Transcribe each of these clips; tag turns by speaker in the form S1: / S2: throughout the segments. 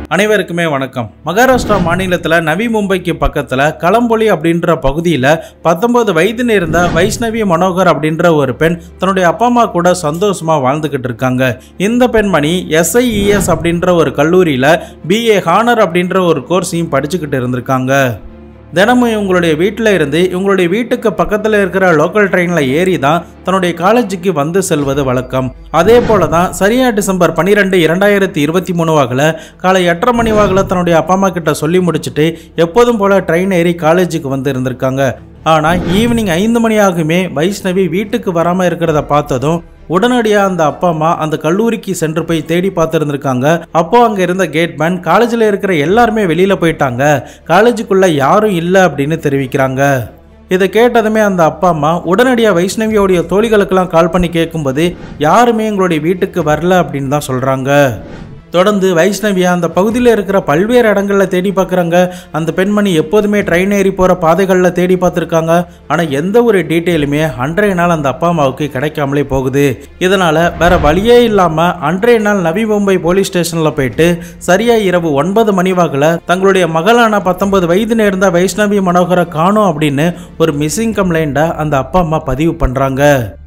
S1: அனைவருக்குமே வணக்கம் மகாராஷ்டிரா மாநிலத்தில் நவி மும்பைக்கு பக்கத்தில் களம்பொலி அப்படின்ற பகுதியில் பத்தொன்பது வயது நேர்ந்த வைஷ்ணவி மனோகர் அப்படின்ற ஒரு பெண் தன்னுடைய அப்பா அம்மா கூட சந்தோஷமாக வாழ்ந்துக்கிட்டு இருக்காங்க இந்த பெண்மணி எஸ்ஐஇஎஸ் அப்படின்ற ஒரு கல்லூரியில் பிஏ ஹானர் அப்படின்ற ஒரு கோர்ஸையும் படிச்சுக்கிட்டு இருந்திருக்காங்க தினமும் இவங்களுடைய வீட்டில் இருந்து இவங்களுடைய வீட்டுக்கு பக்கத்தில் இருக்கிற லோக்கல் ட்ரெயினில் ஏறி தான் தன்னுடைய காலேஜுக்கு வந்து செல்வது வழக்கம் அதே போல தான் சரியா டிசம்பர் பன்னிரெண்டு இரண்டாயிரத்தி இருபத்தி மூணு வாக்கில் காலை எட்டரை மணி வாக்கில் தன்னுடைய அப்பா அம்மா கிட்ட சொல்லி முடிச்சுட்டு எப்போதும் போல ட்ரெயின் ஏறி காலேஜுக்கு வந்து இருந்திருக்காங்க ஆனால் ஈவினிங் ஐந்து மணி ஆகுமே வைஷ்ணவி வீட்டுக்கு வராமல் இருக்கிறத பார்த்ததும் உடனடியாக அந்த அப்பா அம்மா அந்த கல்லூரிக்கு சென்று போய் தேடி பார்த்துருந்துருக்காங்க அப்போ அங்கே இருந்த கேட்மேன் காலேஜில் இருக்கிற எல்லாருமே வெளியில் போயிட்டாங்க காலேஜுக்குள்ளே யாரும் இல்லை அப்படின்னு தெரிவிக்கிறாங்க இதை கேட்டதுமே அந்த அப்பா அம்மா உடனடியாக வைஷ்ணவியோடைய தோழிகளுக்கெல்லாம் கால் பண்ணி கேட்கும்போது யாருமே எங்களுடைய வீட்டுக்கு வரல அப்படின்னு தான் சொல்கிறாங்க தொடர்ந்து வைஷ்ணவியா அந்த பகுதியில் இருக்கிற பல்வேறு இடங்களில் தேடி பார்க்குறாங்க அந்த பெண்மணி எப்போதுமே ட்ரெயின் ஏறி போகிற பாதைகளில் தேடி பார்த்துருக்காங்க ஆனால் எந்த ஒரு டீட்டெயிலுமே அன்றைய நாள் அந்த அப்பா அம்மாவுக்கு கிடைக்காமலே போகுது இதனால் வேற வழியே இல்லாமல் அன்றைய நாள் நவி மும்பை போலீஸ் ஸ்டேஷனில் போயிட்டு சரியா இரவு ஒன்பது மணி வாக்கில் தங்களுடைய மகளான பத்தொன்பது வயது நேர்ந்த வைஷ்ணவி மனோகரை காணோம் அப்படின்னு ஒரு மிஸ்ஸிங் கம்ப்ளைண்ட்டை அந்த அப்பா அம்மா பதிவு பண்ணுறாங்க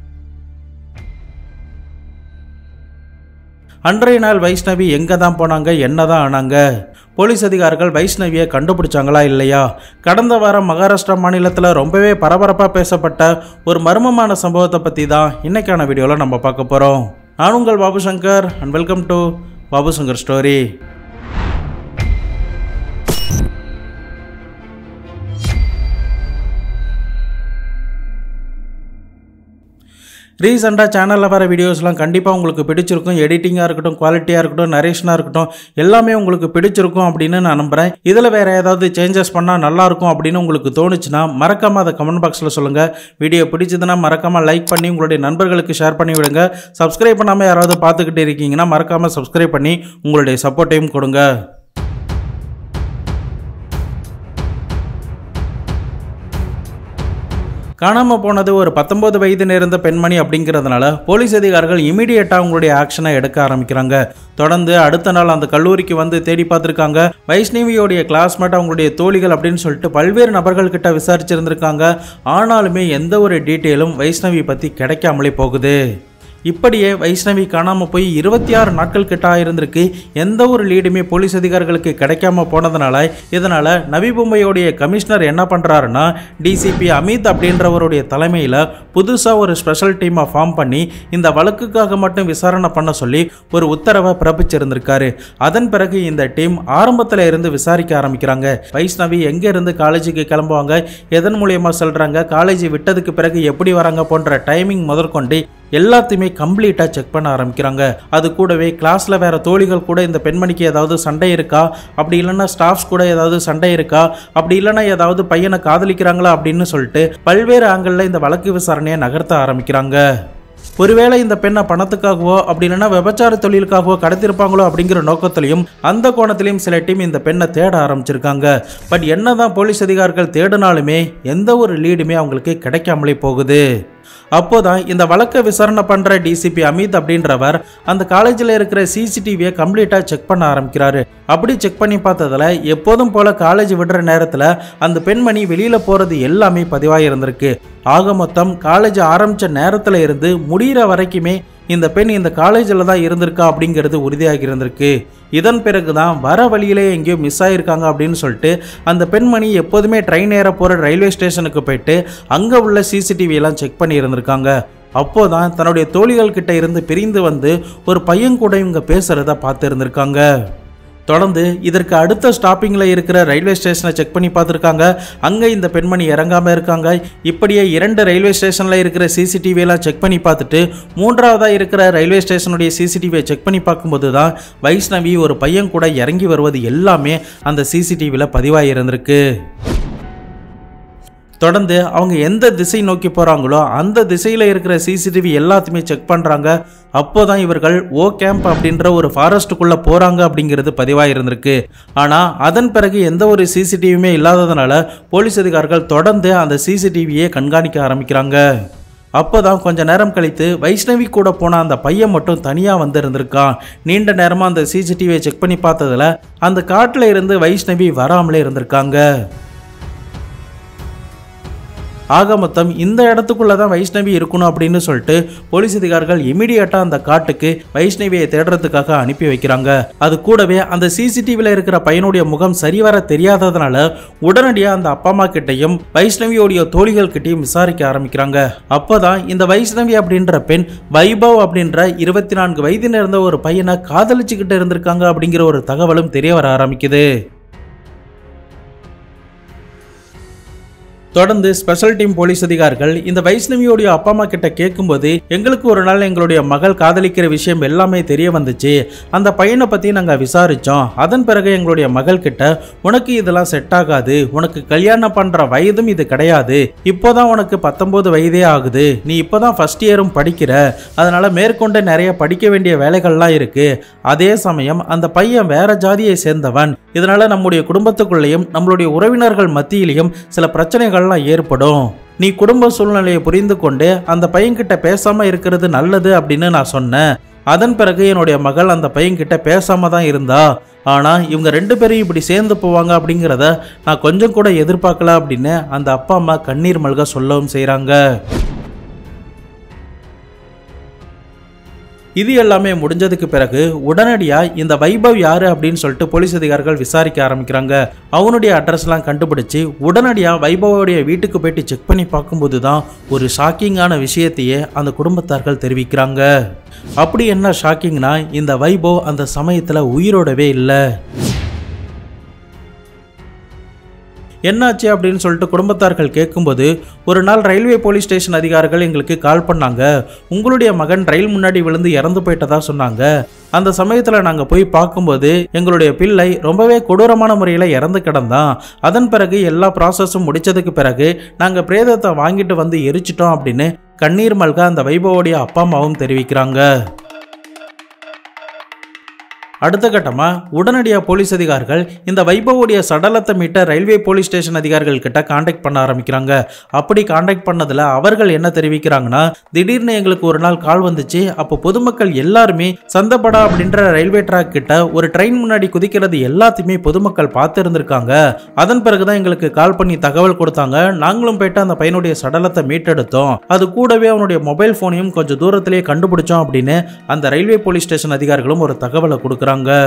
S1: அன்றைய நாள் வைஷ்ணவி எங்கே தான் போனாங்க என்ன தான் ஆனாங்க போலீஸ் அதிகாரிகள் வைஷ்ணவியை கண்டுபிடிச்சாங்களா இல்லையா கடந்த வாரம் மகாராஷ்டிரா மாநிலத்தில் ரொம்பவே பரபரப்பாக பேசப்பட்ட ஒரு மர்மமான சம்பவத்தை பற்றி தான் இன்னைக்கான வீடியோவில் நம்ம பார்க்க போகிறோம் நான் உங்கள் Babu Shankar and welcome to Babu Shankar story ரீசெண்டாக சேனலில் வர வீடியோஸ்லாம் கண்டிப்பாக உங்களுக்கு பிடிச்சிருக்கும் எடிட்டிங்காக இருக்கட்டும் குவாலிட்டியாக இருக்கட்டும் நரேஷனாக இருக்கட்டும் எல்லாமே உங்களுக்கு பிடிச்சிருக்கும் அப்படின்னு நான் நம்புகிறேன் இதில் வேறு ஏதாவது சேஞ்சஸ் பண்ணால் நல்லாயிருக்கும் அப்படின்னு உங்களுக்கு தோணுச்சுன்னா மறக்காமல் அதை கமெண்ட் பாக்ஸில் சொல்லுங்கள் வீடியோ பிடிச்சதுன்னா மறக்காமல் லைக் பண்ணி உங்களுடைய நண்பர்களுக்கு ஷேர் பண்ணி விடுங்க சப்ஸ்கிரைப் பண்ணாமல் யாராவது பார்த்துக்கிட்டு இருக்கீங்கன்னா மறக்காமல் சப்ஸ்கிரைப் பண்ணி உங்களுடைய சப்போர்ட்டையும் கொடுங்க காணாமல் போனது ஒரு பத்தொன்பது வயது நேர்ந்த பெண்மணி அப்படிங்கிறதுனால போலீஸ் அதிகாரிகள் இமீடியட்டாக அவங்களுடைய ஆக்ஷனை எடுக்க ஆரம்பிக்கிறாங்க தொடர்ந்து அடுத்த நாள் அந்த கல்லூரிக்கு வந்து தேடி பார்த்துருக்காங்க வைஷ்ணவியோடைய கிளாஸ்மேட் அவங்களுடைய தோழிகள் அப்படின்னு சொல்லிட்டு பல்வேறு நபர்கள் கிட்ட விசாரிச்சிருந்திருக்காங்க ஆனாலுமே எந்த ஒரு டீட்டெயிலும் வைஷ்ணவி பற்றி கிடைக்காமலே போகுது இப்படியே வைஷ்ணவி காணாமல் போய் இருபத்தி ஆறு நாட்கள் கிட்ட ஆயிருந்திருக்கு எந்த ஒரு லீடுமே போலீஸ் அதிகாரிகளுக்கு கிடைக்காம போனதுனால இதனால் நவி மும்பையோடைய கமிஷனர் என்ன பண்ணுறாருன்னா டிசிபி அமித் அப்படின்றவருடைய தலைமையில் புதுசாக ஒரு ஸ்பெஷல் டீமை ஃபார்ம் பண்ணி இந்த வழக்குக்காக மட்டும் விசாரணை பண்ண சொல்லி ஒரு உத்தரவை பிறப்பிச்சிருந்திருக்காரு அதன் பிறகு இந்த டீம் ஆரம்பத்தில் இருந்து விசாரிக்க ஆரம்பிக்கிறாங்க வைஷ்ணவி எங்கே இருந்து காலேஜுக்கு கிளம்புவாங்க எதன் மூலியமாக செல்கிறாங்க காலேஜ் விட்டதுக்கு பிறகு எப்படி வராங்க போன்ற டைமிங் முதற்கொண்டு எல்லாத்தையுமே கம்ப்ளீட்டாக செக் பண்ண ஆரம்பிக்கிறாங்க அது கூடவே கிளாஸில் வேற தோழிகள் கூட இந்த பெண்மணிக்கு ஏதாவது சண்டை இருக்கா அப்படி இல்லைன்னா ஸ்டாஃப்ஸ் கூட ஏதாவது சண்டை இருக்கா அப்படி இல்லைன்னா ஏதாவது பையனை காதலிக்கிறாங்களா அப்படின்னு சொல்லிட்டு பல்வேறு ஆங்கிளில் இந்த வழக்கு விசாரணையை நகர்த்த ஆரம்பிக்கிறாங்க ஒருவேளை இந்த பெண்ணை பணத்துக்காகவோ அப்படி இல்லைன்னா விபச்சார தொழிலுக்காகவோ கடத்திருப்பாங்களோ அப்படிங்கிற நோக்கத்திலையும் அந்த கோணத்திலையும் சில டீம் இந்த பெண்ணை தேட ஆரம்பிச்சிருக்காங்க பட் என்னதான் போலீஸ் அதிகாரிகள் தேடினாலுமே எந்த ஒரு லீடுமே அவங்களுக்கு கிடைக்காமலே போகுது அப்போதான் இந்த வழக்கை விசாரணை பண்ணுற டிசிபி அமித் அப்படின்றவர் அந்த காலேஜில் இருக்கிற சிசிடிவியை கம்ப்ளீட்டாக செக் பண்ண ஆரம்பிக்கிறாரு அப்படி செக் பண்ணி பார்த்ததுல எப்போதும் போல காலேஜ் விடுற நேரத்தில் அந்த பெண்மணி வெளியில் போகிறது எல்லாமே பதிவாக இருந்திருக்கு ஆக மொத்தம் காலேஜ் ஆரம்பித்த நேரத்தில் இருந்து முடிகிற வரைக்குமே இந்த பெண் இந்த காலேஜில் தான் இருந்திருக்கா அப்படிங்கிறது உறுதியாகி இருந்திருக்கு இதன் பிறகு தான் வர வழியிலே எங்கேயோ மிஸ் ஆகிருக்காங்க அப்படின்னு சொல்லிட்டு அந்த பெண்மணி எப்போதுமே ட்ரெயின் ஏற போகிற ரயில்வே ஸ்டேஷனுக்கு போயிட்டு அங்கே உள்ள சிசிடிவி எல்லாம் செக் பண்ணி இருந்திருக்காங்க அப்போதான் தன்னுடைய தோழிகள் கிட்ட இருந்து பிரிந்து வந்து ஒரு பையன் கூட இவங்க பேசுகிறத பார்த்து இருந்திருக்காங்க தொடர்ந்து இதற்கு அடுத்த ஸ்டாப்பிங்கில் இருக்கிற ரயில்வே ஸ்டேஷனை செக் பண்ணி பார்த்துருக்காங்க அங்கே இந்த பெண்மணி இறங்காமல் இருக்காங்க இப்படியே இரண்டு ரயில்வே ஸ்டேஷனில் இருக்கிற சிசிடிவி எல்லாம் செக் பண்ணி பார்த்துட்டு மூன்றாவதாக இருக்கிற ரயில்வே ஸ்டேஷனுடைய சிசிடிவியை செக் பண்ணி பார்க்கும்போது தான் வைஷ்ணவி ஒரு பையன் கூட இறங்கி வருவது எல்லாமே அந்த சிசிடிவியில் பதிவாகி இருந்திருக்கு தொடர்ந்து அவங்க எந்த திசை நோக்கி போகிறாங்களோ அந்த திசையில் இருக்கிற சிசிடிவி எல்லாத்தையுமே செக் பண்ணுறாங்க அப்போ தான் இவர்கள் ஓ கேம்ப் அப்படின்ற ஒரு ஃபாரஸ்ட்டுக்குள்ளே போகிறாங்க அப்படிங்கிறது பதிவாக இருந்திருக்கு ஆனால் அதன் பிறகு எந்த ஒரு சிசிடிவியுமே இல்லாததுனால போலீஸ் அதிகாரிகள் தொடர்ந்து அந்த சிசிடிவியை கண்காணிக்க ஆரம்பிக்கிறாங்க அப்போதான் கொஞ்ச நேரம் கழித்து வைஷ்ணவி கூட போன அந்த பையன் மட்டும் தனியா வந்து இருந்திருக்கான் நீண்ட நேரமா அந்த சிசிடிவியை செக் பண்ணி பார்த்ததுல அந்த காட்டுல இருந்து வைஷ்ணவி வராமலே இருந்திருக்காங்க ஆக மொத்தம் இந்த இடத்துக்குள்ள தான் வைஷ்ணவி இருக்கணும் அப்படின்னு சொல்லிட்டு போலீஸ் அதிகாரிகள் இமிடியேட்டா அந்த காட்டுக்கு வைஷ்ணவியை தேடுறதுக்காக அனுப்பி வைக்கிறாங்க அது கூடவே அந்த சிசிடிவில இருக்கிற பையனுடைய முகம் சரிவர தெரியாததுனால உடனடியாக அந்த அப்பா அம்மா கிட்டையும் வைஷ்ணவியோடைய தோழிகள் கிட்டையும் விசாரிக்க ஆரம்பிக்கிறாங்க அப்போதான் இந்த வைஷ்ணவி அப்படின்ற பெண் வைபவ் அப்படின்ற இருபத்தி நான்கு வயது இருந்த ஒரு பையனை காதலிச்சுக்கிட்டு இருந்திருக்காங்க அப்படிங்கிற ஒரு தகவலும் தெரிய வர ஆரம்பிக்குது தொடர்ந்து ஸ்பெஷல் டீம் போலீஸ் அதிகாரிகள் இந்த வைஷ்ணவியோடைய அப்பா அம்மா கிட்ட கேட்கும்போது எங்களுக்கு ஒரு நாள் எங்களுடைய மகள் காதலிக்கிற விஷயம் எல்லாமே தெரிய வந்துச்சு அந்த பையனை பத்தி நாங்க விசாரிச்சோம் அதன் பிறகு எங்களுடைய மகள் கிட்ட உனக்கு இதெல்லாம் செட் ஆகாது உனக்கு கல்யாணம் பண்ற வயதும் இது கிடையாது இப்போதான் உனக்கு பத்தொன்பது வயதே ஆகுது நீ இப்போதான் ஃபர்ஸ்ட் இயரும் படிக்கிற அதனால மேற்கொண்டு நிறைய படிக்க வேண்டிய வேலைகள்லாம் இருக்கு அதே சமயம் அந்த பையன் வேற ஜாதியை சேர்ந்தவன் இதனால நம்முடைய குடும்பத்துக்குள்ளேயும் நம்மளுடைய உறவினர்கள் மத்தியிலையும் சில பிரச்சனைகள்லாம் ஏற்படும் நீ குடும்ப சூழ்நிலையை புரிந்து கொண்டு அந்த பையன்கிட்ட பேசாம இருக்கிறது நல்லது அப்படின்னு நான் சொன்னேன் அதன் பிறகு என்னுடைய மகள் அந்த பையன்கிட்ட பேசாம தான் இருந்தா ஆனா இவங்க ரெண்டு பேரும் இப்படி சேர்ந்து போவாங்க அப்படிங்கிறத நான் கொஞ்சம் கூட எதிர்பார்க்கல அப்படின்னு அந்த அப்பா அம்மா கண்ணீர் மல்க சொல்லவும் செய்றாங்க இது எல்லாமே முடிஞ்சதுக்கு பிறகு உடனடியா இந்த வைபவ் யாரு அப்படின்னு சொல்லிட்டு போலீஸ் அதிகாரிகள் விசாரிக்க ஆரம்பிக்கிறாங்க அவனுடைய அட்ரஸ்லாம் கண்டுபிடிச்சு உடனடியா வைபவோடைய வீட்டுக்கு போயிட்டு செக் பண்ணி பார்க்கும்போது தான் ஒரு ஷாக்கிங்கான விஷயத்தையே அந்த குடும்பத்தார்கள் தெரிவிக்கிறாங்க அப்படி என்ன ஷாக்கிங்னா இந்த வைபவ் அந்த சமயத்துல உயிரோடவே இல்லை என்னாச்சு அப்படின்னு சொல்லிட்டு குடும்பத்தார்கள் கேட்கும்போது ஒரு நாள் ரயில்வே போலீஸ் ஸ்டேஷன் அதிகாரிகள் எங்களுக்கு கால் பண்ணாங்க உங்களுடைய மகன் ரயில் முன்னாடி விழுந்து இறந்து போயிட்டதா சொன்னாங்க அந்த சமயத்தில் நாங்கள் போய் பார்க்கும்போது எங்களுடைய பிள்ளை ரொம்பவே கொடூரமான முறையில் இறந்து கிடந்தான் அதன் பிறகு எல்லா ப்ராசஸும் முடிச்சதுக்கு பிறகு நாங்கள் பிரேதத்தை வாங்கிட்டு வந்து எரிச்சிட்டோம் அப்படின்னு கண்ணீர் மல்க அந்த வைபவோடைய அப்பா அம்மாவும் தெரிவிக்கிறாங்க அடுத்த கட்டமா உடனடியா போலீஸ் அதிகாரிகள் இந்த வைபவோடைய சடலத்தை மீட்ட ரயில்வே போலீஸ் ஸ்டேஷன் அதிகாரிகள் கிட்ட காண்டாக்ட் பண்ண ஆரம்பிக்கிறாங்க அப்படி காண்டாக்ட் பண்ணதுல அவர்கள் என்ன தெரிவிக்கிறாங்கன்னா திடீர்னு எங்களுக்கு ஒரு நாள் கால் வந்துச்சு அப்போ பொதுமக்கள் எல்லாருமே சந்தப்படா அப்படின்ற ரயில்வே ட்ராக் கிட்ட ஒரு ட்ரெயின் முன்னாடி குதிக்கிறது எல்லாத்தையுமே பொதுமக்கள் பார்த்து இருந்திருக்காங்க அதன் பிறகுதான் எங்களுக்கு கால் பண்ணி தகவல் கொடுத்தாங்க நாங்களும் போயிட்டு அந்த பையனுடைய சடலத்தை மீட்டெடுத்தோம் அது கூடவே அவனுடைய மொபைல் போனையும் கொஞ்சம் தூரத்திலேயே கண்டுபிடிச்சோம் அப்படின்னு அந்த ரயில்வே போலீஸ் ஸ்டேஷன் அதிகாரிகளும் ஒரு தகவலை கொடுக்குறாங்க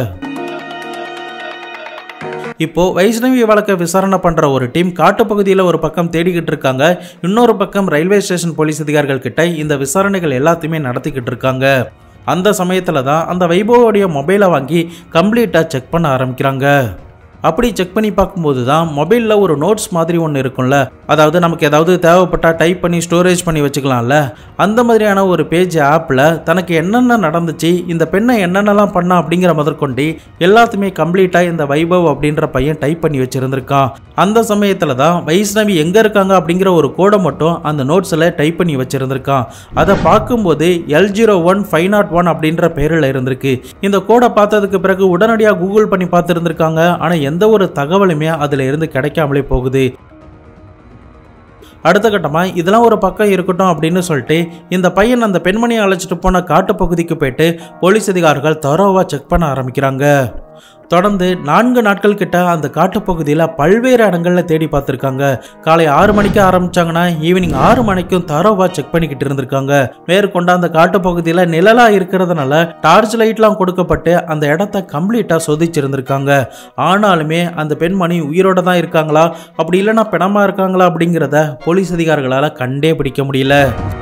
S1: இப்போ வைஷ்ணவி வழக்கை விசாரணை பண்ற ஒரு டீம் காட்டுப்பகுதியில் ஒரு பக்கம் தேடிக்கிட்டு இருக்காங்க இன்னொரு பக்கம் ரயில்வே ஸ்டேஷன் போலீஸ் அதிகாரிகள் கிட்ட இந்த விசாரணைகள் எல்லாத்தையுமே நடத்திக்கிட்டு இருக்காங்க அந்த சமயத்தில் தான் அந்த வைபவோடைய மொபைலை வாங்கி கம்ப்ளீட்டாக செக் பண்ண ஆரம்பிக்கிறாங்க அப்படி செக் பண்ணி பார்க்கும்போது தான் மொபைலில் ஒரு நோட்ஸ் மாதிரி ஒன்று இருக்கும்ல அதாவது நமக்கு ஏதாவது தேவைப்பட்டா டைப் பண்ணி ஸ்டோரேஜ் பண்ணி வச்சுக்கலாம்ல அந்த மாதிரியான ஒரு பேஜ் ஆப்பில் தனக்கு என்னென்ன நடந்துச்சு இந்த பெண்ணை என்னென்னலாம் பண்ணா அப்படிங்கிற முதற்கொண்டு எல்லாத்தையுமே கம்ப்ளீட்டாக இந்த வைபவ் அப்படின்ற பையன் டைப் பண்ணி வச்சிருந்திருக்கான் அந்த சமயத்தில் தான் வைஷ்ணவி எங்கே இருக்காங்க அப்படிங்கிற ஒரு கோடை மட்டும் அந்த நோட்ஸில் டைப் பண்ணி வச்சிருந்திருக்கான் அதை பார்க்கும்போது L zero one five nought one அப்படின்ற பேரில் இருந்திருக்கு இந்த கோடை பார்த்ததுக்கு பிறகு உடனடியாக கூகுள் பண்ணி பார்த்துருந்துருக்காங்க ஆனால் எந்த ஒரு தகவலுமே அதில் இருந்து கிடைக்காமலே போகுது அடுத்த கட்டமாக இதெல்லாம் ஒரு பக்கம் இருக்கட்டும் அப்படின்னு சொல்லிட்டு இந்த பையன் அந்த பெண்மணியை அழைச்சிட்டு போன காட்டுப்பகுதிக்கு போயிட்டு போலீஸ் அதிகாரிகள் தரோவாக செக் பண்ண ஆரம்பிக்கிறாங்க தொடர்ந்து நான்கு நாட்கள் கிட்ட அந்த காட்டுப்பகுதியில் பல்வேறு இடங்களில் தேடி பார்த்துருக்காங்க காலை ஆறு மணிக்கு ஆரம்பிச்சாங்கன்னா ஈவினிங் ஆறு மணிக்கும் தரோவா செக் பண்ணிக்கிட்டு இருந்திருக்காங்க மேற்கொண்டு அந்த காட்டுப்பகுதியில் நிழலா இருக்கிறதுனால டார்ச் லைட்லாம் கொடுக்கப்பட்டு அந்த இடத்த கம்ப்ளீட்டாக சொதிச்சிருந்திருக்காங்க ஆனாலுமே அந்த பெண்மணி உயிரோட தான் இருக்காங்களா அப்படி இல்லைன்னா பிணமா இருக்காங்களா அப்படிங்கிறத போலீஸ் அதிகாரிகளால் கண்டே பிடிக்க முடியல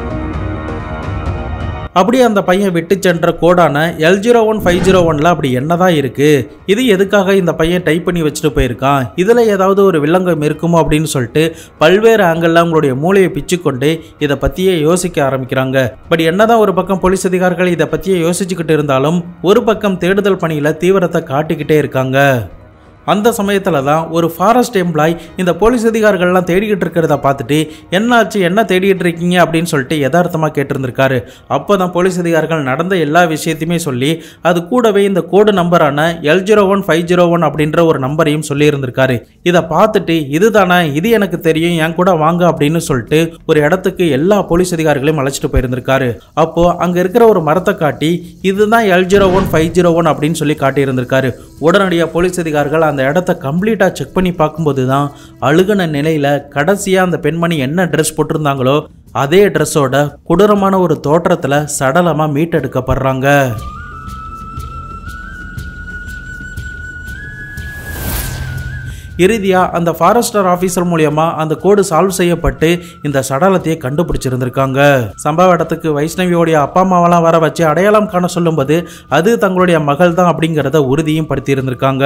S1: அப்படியே அந்த பையன் விட்டு சென்ற கோடான L zero one five zero ஒன்ல அப்படி என்னதான் இருக்கு இது எதுக்காக இந்த பையன் டைப் பண்ணி வச்சுட்டு போயிருக்கான் இதில் ஏதாவது ஒரு வில்லங்கம் இருக்குமோ அப்படின்னு சொல்லிட்டு பல்வேறு ஆங்கிளில் அவங்களுடைய மூளையை பிச்சு கொண்டு இதை பற்றியே யோசிக்க ஆரம்பிக்கிறாங்க பட் என்னதான் ஒரு பக்கம் போலீஸ் அதிகாரிகள் இதை பற்றியே யோசிச்சுக்கிட்டு இருந்தாலும் ஒரு பக்கம் தேடுதல் பணியில் தீவிரத்தை காட்டிக்கிட்டே இருக்காங்க அந்த சமயத்தில் தான் ஒரு ஃபாரஸ்ட் எம்ப்ளாய் இந்த போலீஸ் அதிகாரிகள்லாம் தேடிக்கிட்டு இருக்கிறத பார்த்துட்டு என்னாச்சு என்ன தேடிட்டு இருக்கீங்க அப்படின்னு சொல்லிட்டு யதார்த்தமாக கேட்டிருந்திருக்காரு அப்போ தான் போலீஸ் அதிகாரிகள் நடந்த எல்லா விஷயத்தையுமே சொல்லி அது கூடவே இந்த கோடு நம்பரான L zero one five zero one அப்படின்ற ஒரு நம்பரையும் சொல்லியிருந்திருக்காரு இதை பார்த்துட்டு இதுதானே இது எனக்கு தெரியும் என் கூட வாங்க அப்படின்னு சொல்லிட்டு ஒரு இடத்துக்கு எல்லா போலீஸ் அதிகாரிகளையும் அழைச்சிட்டு போயிருந்திருக்காரு அப்போ அங்க இருக்கிற ஒரு மரத்தை காட்டி இதுதான் L zero one five zero one அப்படின்னு சொல்லி காட்டியிருந்திருக்காரு உடனடியாக போலீஸ் அதிகாரிகள் அந்த இடத்த கம்ப்ளீட்டாக செக் பண்ணி பார்க்கும்போது தான் அழுகுன நிலையில கடைசியாக அந்த பெண்மணி என்ன ட்ரெஸ் போட்டிருந்தாங்களோ அதே ட்ரெஸ்ஸோட கொடூரமான ஒரு தோற்றத்தில் சடலமாக மீட்டெடுக்கப்படுறாங்க இறுதியாக அந்த ஃபாரஸ்டர் ஆஃபீஸர் மூலியமா அந்த கோடு சால்வ் செய்யப்பட்டு இந்த சடலத்தையே கண்டுபிடிச்சிருந்திருக்காங்க சம்பவ இடத்துக்கு வைஷ்ணவியோடைய அப்பா அம்மாவெல்லாம் வர வச்சு அடையாளம் காண சொல்லும்போது அது தங்களுடைய மகள் தான் அப்படிங்கிறத உறுதியும் படுத்தியிருந்திருக்காங்க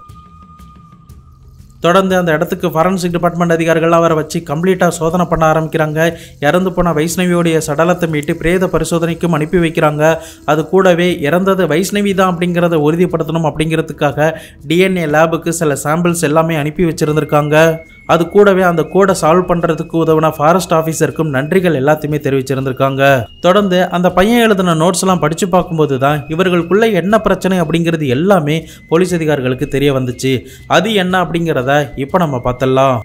S1: தொடர்ந்து அந்த இடத்துக்கு ஃபாரன்சிக் டிபார்ட்மெண்ட் அதிகாரிகள்லாம் வர வச்சு கம்ப்ளீட்டாக சோதனை பண்ண ஆரம்பிக்கிறாங்க இறந்து போன வைஷ்ணவியோடைய சடலத்தை மீட்டு பிரேத பரிசோதனைக்கும் அனுப்பி வைக்கிறாங்க அது கூடவே இறந்தது வைஷ்ணவி தான் அப்படிங்கிறத உறுதிப்படுத்தணும் அப்படிங்கிறதுக்காக டிஎன்ஏ லேபுக்கு சில சாம்பிள்ஸ் எல்லாமே அனுப்பி வச்சிருந்திருக்காங்க அது கூடவே அந்த கோடை சால்வ் பண்ணுறதுக்கு உதவின ஃபாரஸ்ட் ஆஃபீஸருக்கும் நன்றிகள் எல்லாத்தையுமே தெரிவிச்சிருந்திருக்காங்க தொடர்ந்து அந்த பையன் எழுதின நோட்ஸ் எல்லாம் படித்து பார்க்கும்போது தான் இவர்களுக்குள்ள என்ன பிரச்சனை அப்படிங்கிறது எல்லாமே போலீஸ் அதிகாரிகளுக்கு தெரிய வந்துச்சு அது என்ன அப்படிங்கிறத இப்போ நம்ம பார்த்தலாம்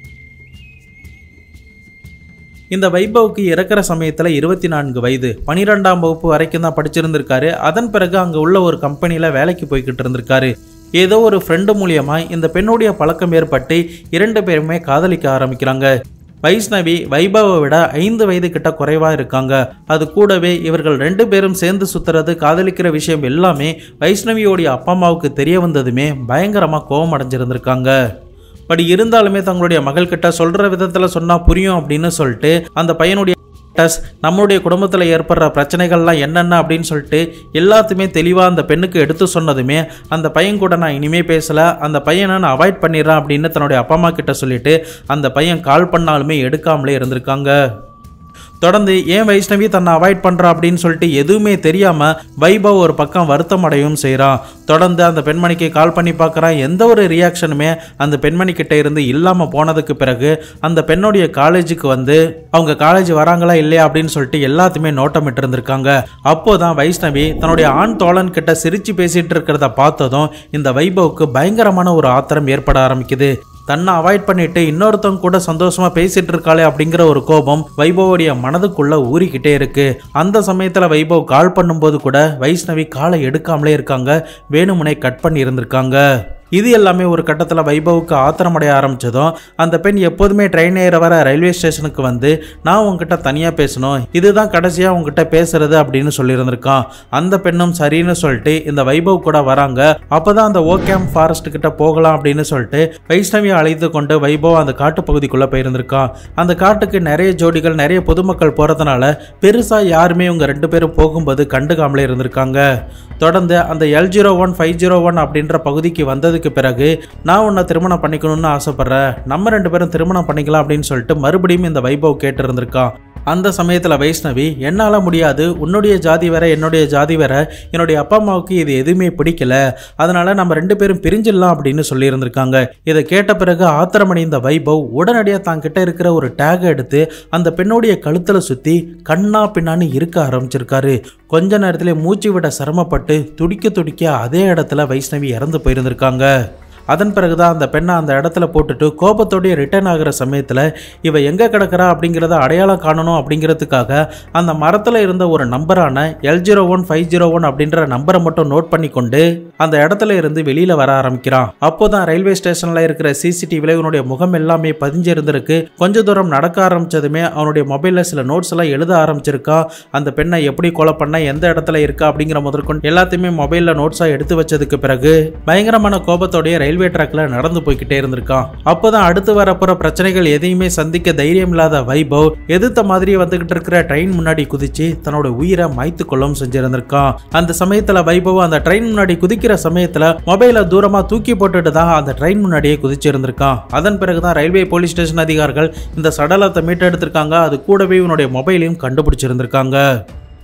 S1: இந்த வைபவுக்கு இறக்குற சமயத்தில் இருபத்தி நான்கு வயது பனிரெண்டாம் வகுப்பு வரைக்கும் தான் படிச்சிருந்திருக்காரு அதன் பிறகு அங்கே உள்ள ஒரு கம்பெனியில் வேலைக்கு போய்கிட்டு இருந்திருக்காரு ஏதோ ஒரு ஃப்ரெண்டு மூலியமா இந்த பெண்ணுடைய பழக்கம் ஏற்பட்டு இரண்டு பேருமே காதலிக்க ஆரம்பிக்கிறாங்க வைஷ்ணவி வைபவை விட ஐந்து வயது கிட்ட குறைவா இருக்காங்க அது கூடவே இவர்கள் ரெண்டு பேரும் சேர்ந்து சுத்துறது காதலிக்கிற விஷயம் எல்லாமே வைஷ்ணவியோடைய அப்பா அம்மாவுக்கு தெரிய வந்ததுமே பயங்கரமா கோபம் அடைஞ்சிருந்திருக்காங்க பட் இருந்தாலுமே தங்களுடைய மகள்கிட்ட சொல்ற விதத்துல சொன்னா புரியும் அப்படின்னு சொல்லிட்டு அந்த பையனுடைய டஸ் நம்மளுடைய குடும்பத்தில் ஏற்படுற பிரச்சனைகள்லாம் என்னென்ன அப்படின்னு சொல்லிட்டு எல்லாத்தையுமே தெளிவாக அந்த பெண்ணுக்கு எடுத்து சொன்னதுமே அந்த பையன் கூட நான் இனிமே பேசலை அந்த பையனை நான் அவாய்ட் பண்ணிடுறேன் அப்படின்னு தன்னுடைய அப்பா அம்மா கிட்ட சொல்லிட்டு அந்த பையன் கால் பண்ணாலுமே எடுக்காமலே இருந்திருக்காங்க தொடர்ந்து ஏன் வைஷ்ணவி தன்னை அவாய்ட் பண்ணுறா அப்படின்னு சொல்லிட்டு எதுவுமே தெரியாமல் வைபவ் ஒரு பக்கம் வருத்தம் அடையவும் செய்கிறான் தொடர்ந்து அந்த பெண்மணிக்கு கால் பண்ணி பார்க்குறான் எந்த ஒரு ரியாக்ஷனுமே அந்த பெண்மணி கிட்ட இருந்து இல்லாமல் போனதுக்கு பிறகு அந்த பெண்ணுடைய காலேஜுக்கு வந்து அவங்க காலேஜ் வராங்களா இல்லையா அப்படின்னு சொல்லிட்டு எல்லாத்தையுமே நோட்டமிட்டு இருந்திருக்காங்க அப்போதான் வைஷ்ணவி தன்னுடைய ஆண் தோழன் கிட்ட சிரிச்சு பேசிட்டு இருக்கிறத பார்த்ததும் இந்த வைபவுக்கு பயங்கரமான ஒரு ஆத்திரம் ஏற்பட ஆரம்பிக்குது தன்னை அவாய்ட் பண்ணிட்டு இன்னொருத்தவங்க கூட சந்தோஷமா பேசிட்டு இருக்காளே அப்படிங்கிற ஒரு கோபம் வைபவோடைய மனதுக்குள்ள ஊறிக்கிட்டே இருக்கு அந்த சமயத்துல வைபவ் கால் பண்ணும்போது கூட வைஷ்ணவி காலை எடுக்காமலே இருக்காங்க வேணுமுனை கட் பண்ணி இருந்திருக்காங்க இது எல்லாமே ஒரு கட்டத்தில் வைபவுக்கு ஆத்திரமடைய ஆரம்பிச்சதும் அந்த பெண் எப்போதுமே ட்ரெயின் ஏற வர ரயில்வே ஸ்டேஷனுக்கு வந்து நான் உங்ககிட்ட தனியாக பேசணும் இதுதான் கடைசியாக உங்ககிட்ட பேசுறது அப்படின்னு சொல்லியிருந்திருக்கான் அந்த பெண்ணும் சரின்னு சொல்லிட்டு இந்த வைபவ் கூட வராங்க அப்பதான் அந்த ஓகேம் ஃபாரஸ்ட் கிட்ட போகலாம் அப்படின்னு சொல்லிட்டு வைஷ்ணவியை அழைத்து கொண்டு வைபவ் அந்த காட்டு பகுதிக்குள்ள போயிருந்திருக்கான் அந்த காட்டுக்கு நிறைய ஜோடிகள் நிறைய பொதுமக்கள் போறதுனால பெருசா யாருமே இவங்க ரெண்டு பேரும் போகும்போது கண்டுக்காமலே இருந்திருக்காங்க தொடர்ந்து அந்த L zero one five zero one அப்படின்ற பகுதிக்கு வந்ததுக்கு பிறகு நான் உன்னை திருமணம் பண்ணிக்கணும்னு ஆசைப்படுறேன் நம்ம ரெண்டு பேரும் திருமணம் பண்ணிக்கலாம் அப்படின்னு சொல்லிட்டு மறுபடியும் இந்த வைபவ் கேட்டு இருந்திருக்கான் அந்த சமயத்தில் வைஷ்ணவி என்னால் முடியாது உன்னுடைய ஜாதி வேற என்னுடைய ஜாதி வேற என்னுடைய அப்பா அம்மாவுக்கு இது எதுவுமே பிடிக்கல அதனால நம்ம ரெண்டு பேரும் பிரிஞ்சிடலாம் அப்படின்னு சொல்லியிருந்திருக்காங்க இதை கேட்ட பிறகு ஆத்திரமடைந்த வைபவ் உடனடியாக தான் கிட்ட இருக்கிற ஒரு டேகை எடுத்து அந்த பெண்ணுடைய கழுத்தில் சுற்றி கண்ணா பின்னான்னு இருக்க ஆரம்பிச்சிருக்காரு கொஞ்ச நேரத்திலே மூச்சு விட சிரமப்பட்டு துடிக்க துடிக்க அதே இடத்துல வைஷ்ணவி இறந்து போயிருந்திருக்காங்க அதன் பிறகுதான் அந்த பெண்ணை அந்த இடத்துல போட்டுட்டு கோபத்தோடய ரிட்டர்ன் ஆகிற சமயத்தில் இவ எங்கே கிடக்கிறா அப்படிங்கிறத அடையாளம் காணணும் அப்படிங்கிறதுக்காக அந்த மரத்தில் இருந்த ஒரு நம்பரான L zero one five zero one அப்படின்ற நம்பரை மட்டும் நோட் பண்ணி கொண்டு அந்த இடத்துல இருந்து வெளியில் வர ஆரம்பிக்கிறான் அப்போதான் ரயில்வே ஸ்டேஷனில் இருக்கிற சிசிடிவியில் இவனுடைய முகம் எல்லாமே பதிஞ்சிருந்திருக்கு கொஞ்ச தூரம் நடக்க ஆரம்பிச்சதுமே அவனுடைய மொபைலில் சில நோட்ஸ் எல்லாம் எழுத ஆரம்பிச்சிருக்கான் அந்த பெண்ணை எப்படி கொலை பண்ண எந்த இடத்துல இருக்கா அப்படிங்கிற முதற்கொண்டு எல்லாத்தையுமே மொபைலில் நோட்ஸாக எடுத்து வச்சதுக்கு பிறகு பயங்கரமான கோபத்தோடைய ரயில்வே ட்ராக்ல நடந்து போய்கிட்டே இருந்திருக்கான் அப்போதான் அடுத்து வரப்போற பிரச்சனைகள் எதையுமே சந்திக்க தைரியம் இல்லாத வைபவ் எதிர்த்த மாதிரி வந்துகிட்டு இருக்கிற ட்ரெயின் முன்னாடி குதிச்சு தன்னோட உயிரை மாய்த்து கொள்ளவும் செஞ்சிருந்திருக்கான் அந்த சமயத்துல வைபவ் அந்த ட்ரெயின் முன்னாடி குதிக்கிற சமயத்துல மொபைலை தூரமா தூக்கி போட்டுட்டு தான் அந்த ட்ரெயின் முன்னாடியே குதிச்சிருந்திருக்கான் அதன் பிறகுதான் ரயில்வே போலீஸ் ஸ்டேஷன் அதிகாரிகள் இந்த சடலத்தை மீட்டெடுத்திருக்காங்க அது கூடவே இவனுடைய மொபைலையும் கண்டுபிடிச்சிருந்திருக்காங்க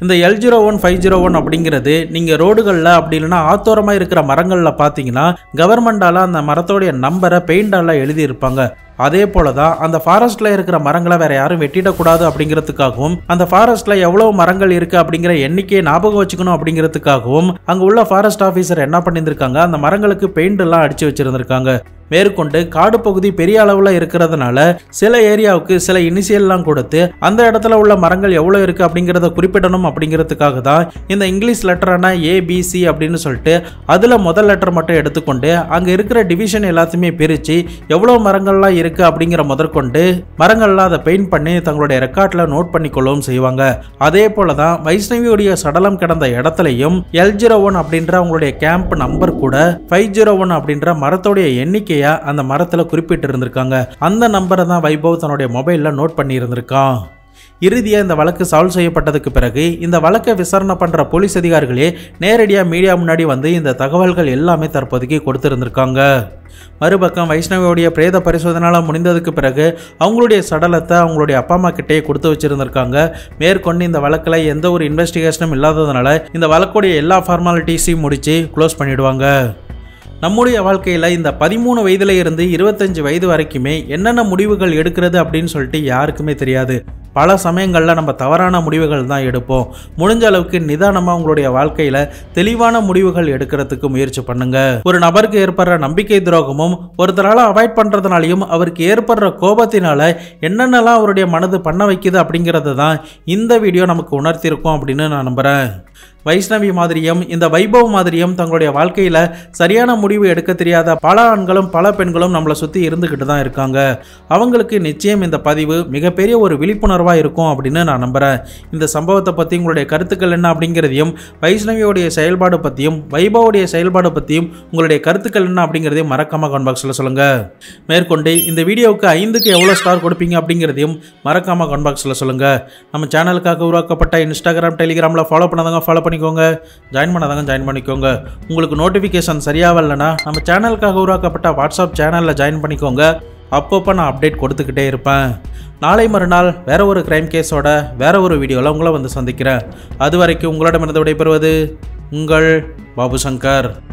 S1: இந்த L zero one five zero one அப்படிங்கிறது நீங்கள் ரோடுகளில் அப்படி இல்லைன்னா ஆத்தோரமாக இருக்கிற மரங்களில் பார்த்தீங்கன்னா கவர்மெண்டால் அந்த மரத்தோடைய நம்பரை பெயிண்டால் எழுதியிருப்பாங்க அதே போல தான் அந்த ஃபாரஸ்ட்ல இருக்கிற மரங்களை வேற யாரும் வெட்டிடக்கூடாது அப்படிங்கிறதுக்காகவும் அந்த ஃபாரஸ்ட்ல எவ்வளவு மரங்கள் இருக்கு அப்படிங்கிற எண்ணிக்கையை ஞாபகம் வச்சுக்கணும் அப்படிங்கிறதுக்காகவும் அங்க உள்ள ஃபாரஸ்ட் ஆஃபீஸர் என்ன பண்ணியிருந்திருக்காங்க அந்த மரங்களுக்கு பெயிண்ட் எல்லாம் அடிச்சு வச்சிருந்திருக்காங்க மேற்கொண்டு காடு பகுதி பெரிய அளவில் இருக்கிறதுனால சில ஏரியாவுக்கு சில இனிஷியல்லாம் கொடுத்து அந்த இடத்துல உள்ள மரங்கள் எவ்வளோ இருக்கு அப்படிங்கிறத குறிப்பிடணும் அப்படிங்கிறதுக்காக தான் இந்த இங்கிலீஷ் லெட்டரான ஏபிசி அப்படின்னு சொல்லிட்டு அதில் முதல் லெட்டர் மட்டும் எடுத்துக்கொண்டு அங்கே இருக்கிற டிவிஷன் எல்லாத்தையுமே பிரித்து எவ்வளோ மரங்கள்லாம் இருக்கு அப்படிங்கிற முதற்கொண்டு மரங்கள்லாம் அதை பெயிண்ட் பண்ணி தங்களுடைய ரெக்கார்டில் நோட் பண்ணிக்கொள்ளவும் செய்வாங்க அதே போல தான் வைஷ்ணவியுடைய சடலம் கிடந்த இடத்துலையும் எல் ஜீரோ ஒன் அப்படின்ற அவங்களுடைய கேம்ப் நம்பர் கூட ஃபைவ் ஜீரோ ஒன் அப்படின்ற மரத்தோடைய எண்ணிக்கையை அந்த மரத்தில் குறிப்பிட்டு இருந்திருக்காங்க அந்த நம்பரை தான் வைபவ் தன்னுடைய மொபைலில் நோட் பண்ணி இருந்திருக்கான் இறுதியாக இந்த வழக்கு சால்வ் செய்யப்பட்டதுக்கு பிறகு இந்த வழக்கை விசாரணை பண்ணுற போலீஸ் அதிகாரிகளே நேரடியாக மீடியா முன்னாடி வந்து இந்த தகவல்கள் எல்லாமே தற்போதைக்கு கொடுத்துருந்துருக்காங்க மறுபக்கம் வைஷ்ணவியோடைய பிரேத பரிசோதனைலாம் முடிந்ததுக்கு பிறகு அவங்களுடைய சடலத்தை அவங்களுடைய அப்பா அம்மா கிட்டே கொடுத்து வச்சிருந்திருக்காங்க மேற்கொண்டு இந்த வழக்கில் எந்த ஒரு இன்வெஸ்டிகேஷனும் இல்லாததுனால இந்த வழக்குடைய எல்லா ஃபார்மாலிட்டிஸையும் முடித்து க்ளோஸ் பண்ணிடுவாங்க நம்முடைய வாழ்க்கையில் இந்த பதிமூணு வயதுல இருந்து இருபத்தஞ்சு வயது வரைக்குமே என்னென்ன முடிவுகள் எடுக்கிறது அப்படின்னு சொல்லிட்டு யாருக்குமே தெரியாது பல சமயங்களில் நம்ம தவறான முடிவுகள் தான் எடுப்போம் முடிஞ்ச அளவுக்கு நிதானமாக உங்களுடைய வாழ்க்கையில் தெளிவான முடிவுகள் எடுக்கிறதுக்கு முயற்சி பண்ணுங்க ஒரு நபருக்கு ஏற்படுற நம்பிக்கை துரோகமும் ஒருத்தரால் அவாய்ட் பண்ணுறதுனாலையும் அவருக்கு ஏற்படுற கோபத்தினால என்னென்னலாம் அவருடைய மனது பண்ண வைக்குது அப்படிங்கிறது தான் இந்த வீடியோ நமக்கு உணர்த்தியிருக்கோம் அப்படின்னு நான் நம்புகிறேன் வைஷ்ணவி மாதிரியும் இந்த வைபவ் மாதிரியும் தங்களுடைய வாழ்க்கையில் சரியான முடிவு எடுக்க தெரியாத பல ஆண்களும் பல பெண்களும் நம்மளை சுற்றி இருந்துக்கிட்டு தான் இருக்காங்க அவங்களுக்கு நிச்சயம் இந்த பதிவு மிகப்பெரிய ஒரு விழிப்புணர்வாக இருக்கும் அப்படின்னு நான் நம்புகிறேன் இந்த சம்பவத்தை பற்றி உங்களுடைய கருத்துக்கள் என்ன அப்படிங்கிறதையும் வைஷ்ணவியோடைய செயல்பாடு பற்றியும் வைபவோடைய செயல்பாடு பற்றியும் உங்களுடைய கருத்துக்கள் என்ன அப்படிங்கிறதையும் மறக்காம கமெண்ட் பாக்ஸில் சொல்லுங்கள் மேற்கொண்டு இந்த வீடியோவுக்கு ஐந்துக்கு எவ்வளோ ஸ்டார் கொடுப்பீங்க அப்படிங்கிறதையும் மறக்காம கமெண்ட் பாக்ஸில் சொல்லுங்கள் நம்ம சேனலுக்காக உருவாக்கப்பட்ட இன்ஸ்டாகிராம் டெலிகிராமில் ஃபாலோ பண்ணாதவங்க ஃபாலோ பண்ணிக்கோங்க ஜாயின் பண்ணாதவங்க ஜாயின் பண்ணிக்கோங்க உங்களுக்கு நோட்டிஃபிகேஷன் சரியாக வரலனா நம்ம சேனலுக்காக உருவாக்கப்பட்ட வாட்ஸ்அப் சேனலில் ஜாயின் பண்ணிக்கோங்க அப்பப்போ நான் அப்டேட் கொடுத்துக்கிட்டே இருப்பேன் நாளை மறுநாள் வேற ஒரு கிரைம் கேஸோட வேற ஒரு வீடியோவில் உங்களை வந்து சந்திக்கிறேன் அது வரைக்கும் உங்களிடமிருந்து விடைபெறுவது உங்கள் பாபு சங்கர்